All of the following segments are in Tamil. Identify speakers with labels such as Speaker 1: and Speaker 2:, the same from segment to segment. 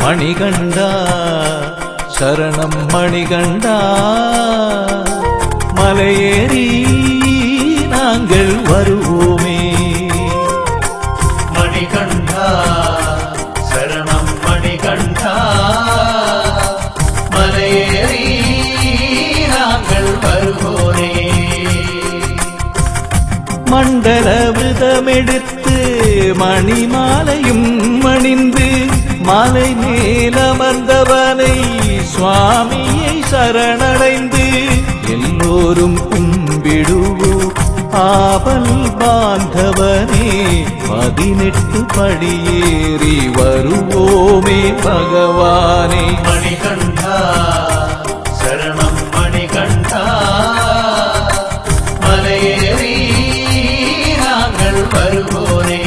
Speaker 1: மணிகண்டா சரணம் மணிகண்டா மலையேறி நாங்கள் வருவோமே
Speaker 2: மணிகண்டா சரணம் மணிகண்டா மலையேறி நாங்கள் வருவோரே
Speaker 1: மண்டல விரதமெடுத்து மணிமாலையும் மணிந்து மலை மேலமர்ந்தவனை சுவாமியை சரணடைந்து எல்லோரும் கும்பிடுவோம் ஆபல் பாந்தவனே பதினெட்டு படியேறி வருவோமே பகவானே
Speaker 2: மணிகண்டா சரணம் மணிகண்டா மலையேறி நாங்கள் வருவோரே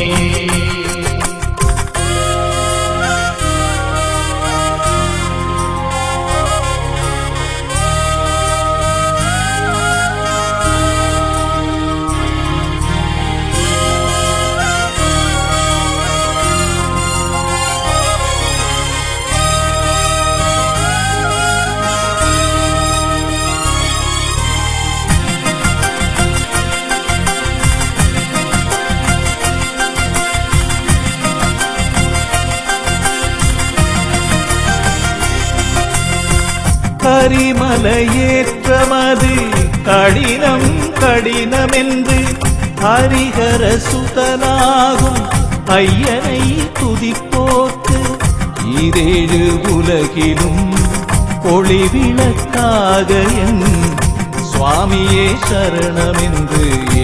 Speaker 1: கரிமலையேற்றமது கடினம் கடினமென்று ஹரிஹர சுதனாகும் ஐயனை துதிப்போர்க்கு ஈரேழு உலகிலும் ஒளி விளக்காக என் சுவாமியே சரணமென்று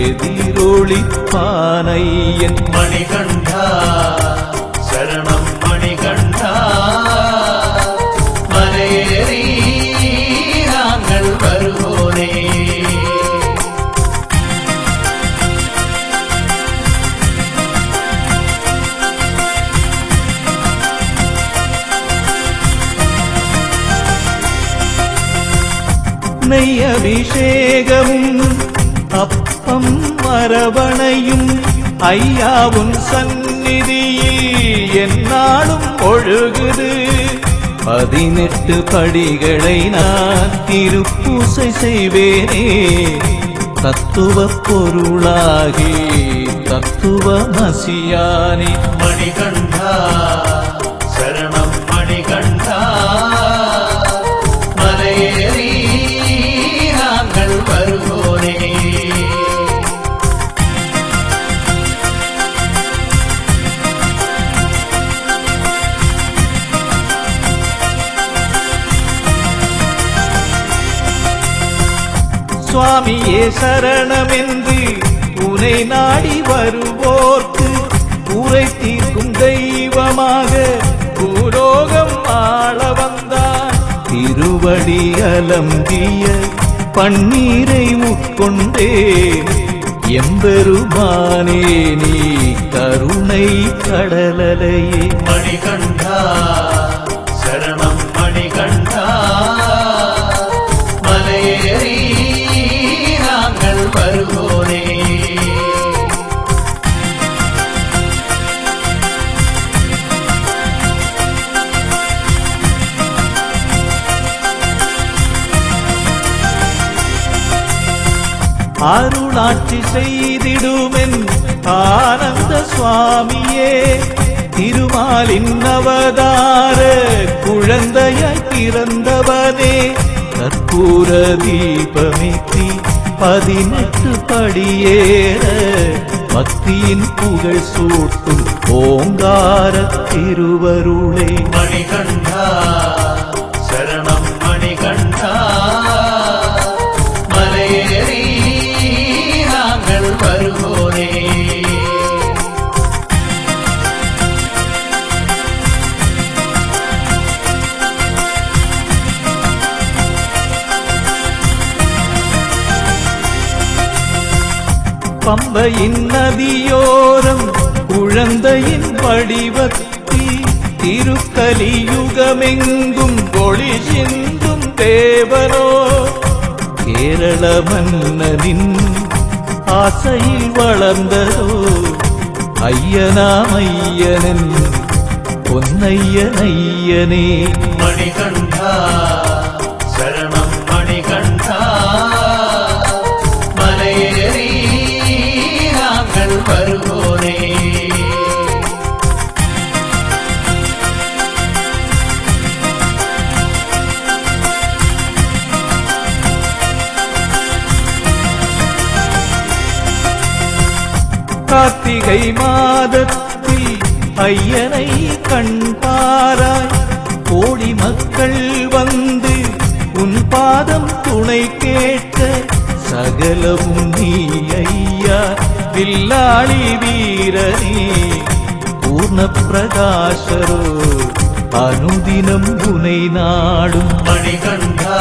Speaker 1: எதிரொளிப்பானையன்
Speaker 2: மணிகண்டா சரணம் மணிகண்டா மலையேறி நாங்கள் வருவோரே
Speaker 1: நெய் அபிஷேகமும் அப்பம் மரவணையும் ஐயாவும் சந்நிதியில் என்னாலும் ஒழுகுது பதினெட்டு படிகளை நான் திருப்பூசை செய்வேனே தத்துவ பொருளாகி தத்துவ மசியானே
Speaker 2: மணிகண்டா சரணம் மணிகண்டா மலையேறி நாங்கள் வருவோரே
Speaker 1: சுவாமியே சரணமென்று உனை நாடி வருவோர்க்கு உரை தீர்க்கும் தெய்வமாக பூலோகம் ஆள வந்தார் திருவடி அலம்பிய பன்னீரை உட்கொண்டே எம்பெருமானே நீ கருணை கடலலையே
Speaker 2: மணிகண்டா சரணம் மணிகண்டா மலையேறி நாங்கள் வருவோரே
Speaker 1: அருளாட்சி செய்திடுமென் ஆனந்த சுவாமியே திருமாலின் அவதார குழந்தையாய் பிறந்தவனே கற்பூர தீபமித்தி பதினெட்டு படியேற பக்தியின் புகழ் சூட்டும் ஓங்கார திருவருளே
Speaker 2: மணிகண்டா சரணம் மணிகண்டா மலையேறி நாங்கள் வருவோரே
Speaker 1: பம்பையின் நதியோரம் குழந்தையின் வடிவத்தி திருக்கலியுகமெங்கும் ஒளி சிந்தும் தேவனோ கேரள மன்னனின் ஆசையில் வளர்ந்ததோ ஐயனாமையனின் பொன்னையனையனே
Speaker 2: மணிகண்டா சரணம் மணிகண்டா மலையேறி நாங்கள் வருவோனே
Speaker 1: கார்த்திகை மாதத்தில் ஐயனை கண்பாராய் கோடி மக்கள் வந்து உன் பாதம் துணை கேட்க சகலமும் நீ ஐயா வில்லாளி வீரனே பூர்ண பிரகாசரோ அனுதினம் உனை நாடும்
Speaker 2: மணிகண்டா